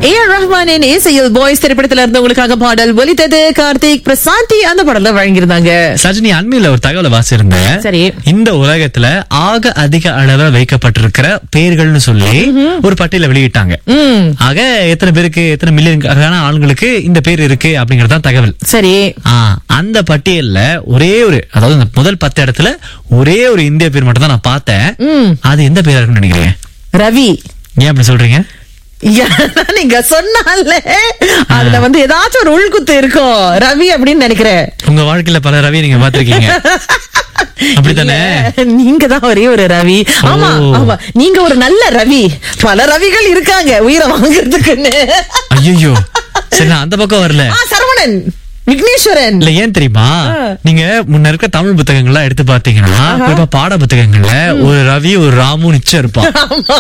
A R ரஹ்மானின் இசையில் boys திரைப்படத்துல இருந்து உங்களுக்காக பாடல் ஒலித்தது கார்த்திக் பிரசாந்தி அந்த பாடல வழங்கியிருந்தாங்க சஜினி அண்மையில ஒரு தகவலை வாசிருந்தேன் சரி. இந்த உலகத்துல ஆக அதிக அளவு வைக்கப்பட்டிருக்கிற பேர்கள்னு சொல்லி ஒரு பட்டியல வெளியிட்டாங்க ம் ஆக எத்தனை பேருக்கு எத்தனை மில்லியன் ஆளுங்களுக்கு இந்த பேர் இருக்கு அப்படிங்கறதுதான் தகவல் சரி ஆ, அந்த பட்டியல்ல ஒரே ஒரு அதாவது இந்த முதல் பத்து இடத்துல ஒரே ஒரு இந்திய பேர் மட்டும் தான் நான் பார்த்தேன் ம் அது எந்த பேரா இருக்குன்னு நினைக்கிறீங்க ரவி ஏன் அப்படி சொல்றீங்க ஏன்னா நீங்க சொன்னால அதுல வந்து ஏதாச்சும் ஒரு உள்குத்து இருக்கும் ரவி அப்படின்னு நினைக்கிறேன் உங்க வாழ்க்கையில பல ரவி நீங்க பாத்திருக்கீங்க அப்படித்தானே நீங்க தான் ஒரே ஒரு ரவி ஆமா ஓ. ஆமா நீங்க ஒரு நல்ல ரவி பல ரவிகள் இருக்காங்க உயிரை வாங்குறதுக்குன்னு ஐயோ சரி நான் அந்த பக்கம் வரல ஆ, சரவணன் விக்னேஸ்வரன் இல்ல ஏன் தெரியுமா நீங்க முன்ன இருக்க தமிழ் புத்தகங்கள்லாம் எடுத்து பாத்தீங்கன்னா குறிப்பா பாட புத்தகங்கள்ல ஒரு ரவி ஒரு ராமு நிச்சயம் இருப்பான்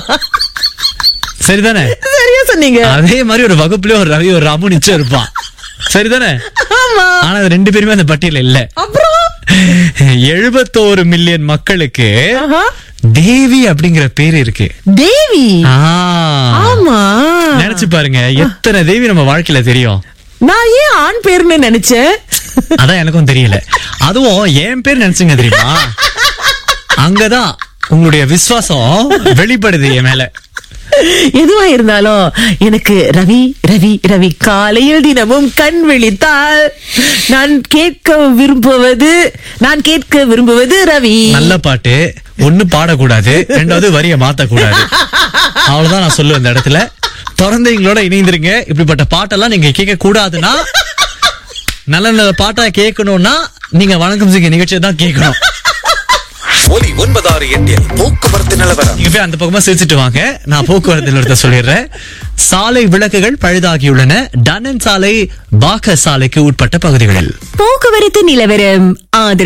சரிதானே சரியா சொன்னீங்க அதே மாதிரி ஒரு வகுப்புலயே ஒரு ரவி ஒரு ராமு நிச்சயம் இருப்பான் சரிதானே ஆமா ஆனா அது ரெண்டு பேருமே அந்த பட்டியல இல்ல அப்புறம் எழுபத்தோரு மில்லியன் மக்களுக்கு ஆஹா. தேவி அப்படிங்கிற பேர் இருக்கு தேவி ஆ. ஆமா நினைச்சு பாருங்க எத்தனை தேவி நம்ம வாழ்க்கையில தெரியும் நான் ஏன் ஆண் பேர்னு நினைச்சேன் அதான் எனக்கும் தெரியல அதுவும் என் பேர் நினைச்சுங்க தெரியுமா அங்கதான் உங்களுடைய விசுவாசம் வெளிப்படுது என் மேல எதுவா இருந்தாலும் எனக்கு ரவி ரவி ரவி காலையில் தினமும் கண் விழித்தால் நான் கேட்க விரும்புவது நான் கேட்க விரும்புவது ரவி நல்ல பாட்டு ஒண்ணு பாடக்கூடாது ரெண்டாவது வரிய மாத்தக்கூடாது அவ்வளவுதான் நான் சொல்லுவேன் இந்த இடத்துல தொடர்ந்து எங்களோட இணைந்திருங்க இப்படிப்பட்ட பாட்டெல்லாம் நீங்க கேட்க கூடாதுன்னா நல்ல நல்ல பாட்டா கேட்கணும்னா நீங்க வணக்கம் சிங்க நிகழ்ச்சியை தான் கேட்கணும் ஒலி ஒன்பதாறு எட்டில் போக்குவரத்து நிலவரம் நீங்க போய் அந்த பக்கமா சிரிச்சிட்டு வாங்க நான் போக்குவரத்து நிறுத்த சொல்லிடுறேன் சாலை விளக்குகள் பழுதாகியுள்ளன டனன் சாலை பாக்க சாலைக்கு உட்பட்ட பகுதிகளில் போக்குவரத்து நிலவரம் ஆதரவு